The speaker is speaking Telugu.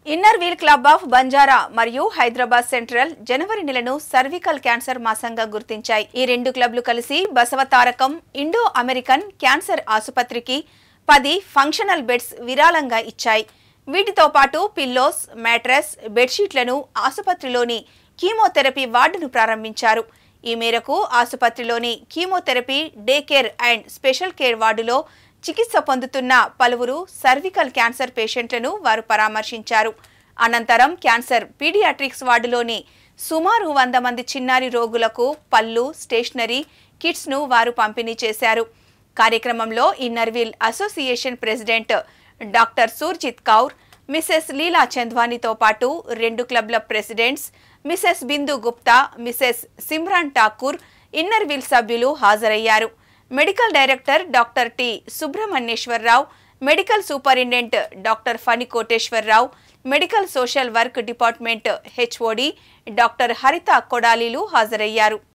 inner wheel club of Banjara మరియు హైదరాబాద్ సెంట్రల్ జనవరి నెలను సర్వికల్ క్యాన్సర్ మాసంగా గుర్తించాయి ఈ రెండు క్లబ్లు కలిసి బసవతారకం ఇండో అమెరికన్ క్యాన్సర్ ఆసుపత్రికి పది ఫంక్షనల్ బెడ్స్ విరాళంగా ఇచ్చాయి వీటితో పాటు పిల్లోస్ మ్యాట్రెస్ బెడ్షీట్లను ఆసుపత్రిలోని కీమోథెరపీ వార్డును ప్రారంభించారు ఈ మేరకు ఆసుపత్రిలోని chemotherapy day care and special care వార్డులో చికిత్స పొందుతున్న పలువురు సర్వికల్ క్యాన్సర్ పేషెంట్లను వారు పరామర్శించారు అనంతరం క్యాన్సర్ పీడియాట్రిక్స్ వార్డులోని సుమారు వంద మంది చిన్నారి రోగులకు పళ్ళు స్టేషనరీ కిట్స్ను వారు పంపిణీ చేశారు కార్యక్రమంలో inner wheel association president doctor Surjit Kaur Mrs Leela చంద్వానితో పాటు రెండు క్లబ్ల presidents Mrs Bindu Gupta Mrs Simran Thakur inner wheel సభ్యులు హాజరయ్యారు medical director doctor T Subrahmanyeswararao medical superintendent doctor Phani Koteswararao medical social work department HOD doctor Haritha కొడాలీలు హాజరయ్యారు